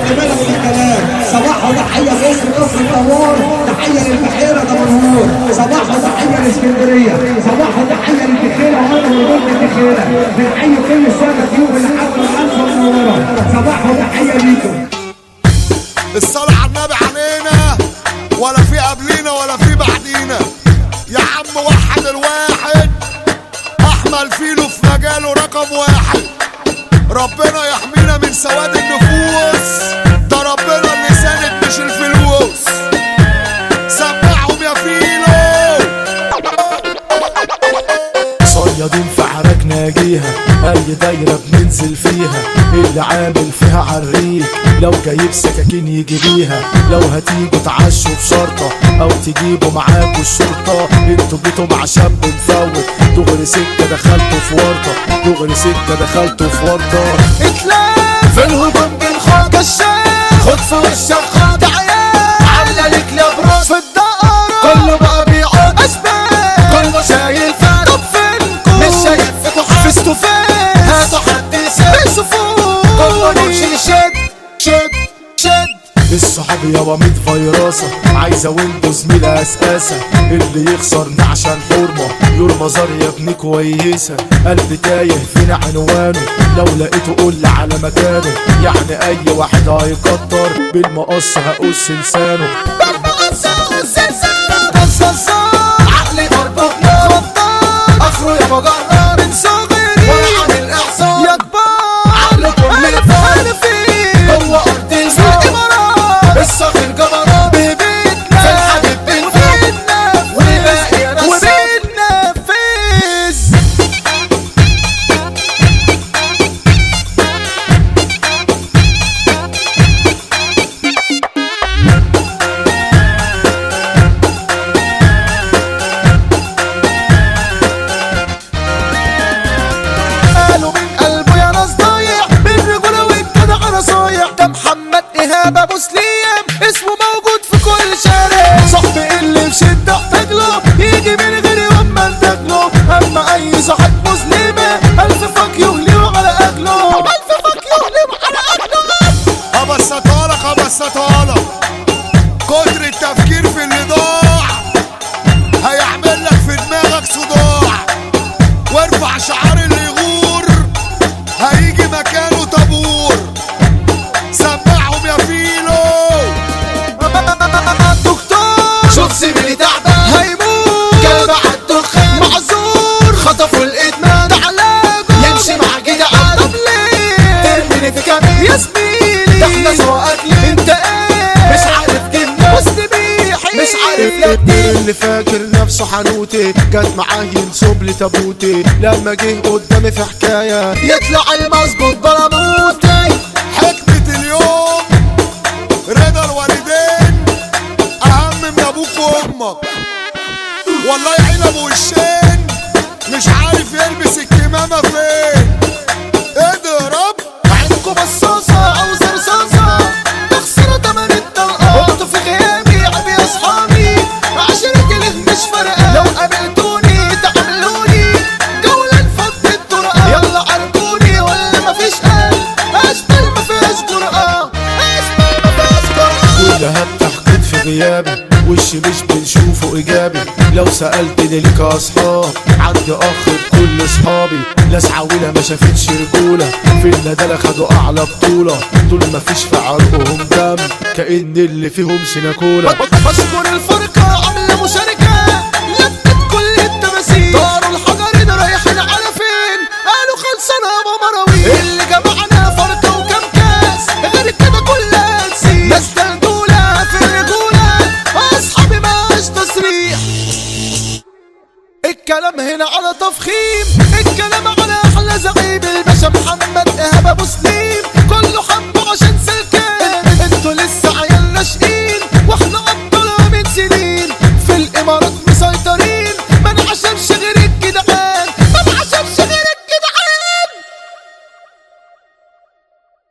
خلي بالك من الكلام صباح وتحيه باسم كفر الدوار تحيه للبحيره دمنهور صباح وتحيه لاسكندريه صباح وتحيه للدخيله وانا موجود في الدخيله بنحيي كل الساده الضيوف اللي حضروا الحلقه المنوره صباح وتحيه ليكم الصلاة على النبي علينا ولا في قبلينا ولا في بعدينا يا عم وحد الواحد احمل فيلو في مجاله رقم واحد ربنا يحمينا من سواد النفوس ده ربنا اللي ساند مش الفلوس سمعهم يا فيلو صيادين في عراك ناجيها اي دايرة بننزل فيها اللي عامل فيها عريك لو جايب سكاكين يجي بيها لو هتيجوا تعشوا بشرطة او تجيبوا معاكوا الشرطة انتوا جيتوا مع شاب مفوت دغري سكة دخلتوا في ورطة دغري سكة دخلتوا في ورطة اتلام في الهجوم بالخوض كشاف خد في وشك خاض عيال عامله لك لبروس في الدقرة كله بقى بيقعد اشبال كله شايل فرق طب فينكم مش شايفكوا فيس تو فيس هاتوا حد يسال شوفوه كله نمشي شد شد شد الصحاب يابا ميت فيراسة عايزة ويندوز ميلا اساسة اللي يخسرني عشان حرمة يرمى زار يا ابني كويسة قلبي تايه فين عنوانه لو لقيته قول لي على مكانه يعني اي واحد هيكتر بالمقص هقص لسانه عقلي ضربه خطار اخره يا بجرار من صغري ولا عامل احصان يا كبار عقلكم اللي انا فيه هو ارض الامارات الصغير جبروت ببيتنا في الحبيب بنفيدنا والباقي رسم وبننفذ قالوا من قلبه يا ناس ضايع بالرجولة والجدع انا صايع ده محمد ايهاب ابو سليم اسمه موجود في كل شارع صاحبي اللي في شدة احتاج له يجي من غير يوم ما انتج له اما اي صاحب مسلمة الف فك يهليه على اجله الف فك يهليه على اجله ابسطها لك ابسطها لك كتر التفكير في اللي ضاع هيعمل لك في دماغك صداع وارفع شعار اللي يغور هيجي مكانه طابور سمعهم يا فيلو دكتور شوف زميلي تعبان هيموت كلب عالدخان معذور خطفوا الادمان ده علاجه يمشي مع جدعان طب ليه ترميني في كمين يا زميلي ده احنا سواقك ليه انت ايه مش عارف جنة مستبيحي مش عارف لا الكبير اللي فاكر نفسه حنوتي جت معاه ينصب لي تابوتي لما جه قدامي في حكايه يطلع المظبوط بلاموتي حكمة اليوم رضا الوالدين أهم من أبوك وأمك والله يعين أبو وشين مش عارف يلبس الكمامة فين اضرب عينكم بصاصة أو زرصاصة تخسروا تمن الطلقات انتوا في غيابي عيب يا أصحابي عشرتي ليه مش فارقة لو قابلتوني تعاملوني جولة نفض الطرقة يلا عرضوني ولا مفيش قلب أشبال مفيهاش جرأة أشبال مفيهاش جرأة كلها بتحقد في غيابي وشي مش بنشوفه ايجابي لو سالتني ليك اصحاب عندي اخ بكل اصحابي ناس عاوله ما شافتش رجوله في الندالة خدوا اعلى بطوله دول ما فيش في عرقهم دم كأن اللي فيهم سيناكولا بشكر الفرقة عاملة مشاركة لفت كل التماثيل داروا الحجر ده رايحين على فين قالوا خلصنا يا مراوي اللي جمعنا فرقة وكم كاس غير كده كلها تسيب ناس دلدولة في الرجولة أصحابي ماش تصريح الكلام هنا على تفخيم الكلام على أحلى زعيم الباشا محمد إيهاب أبو سليم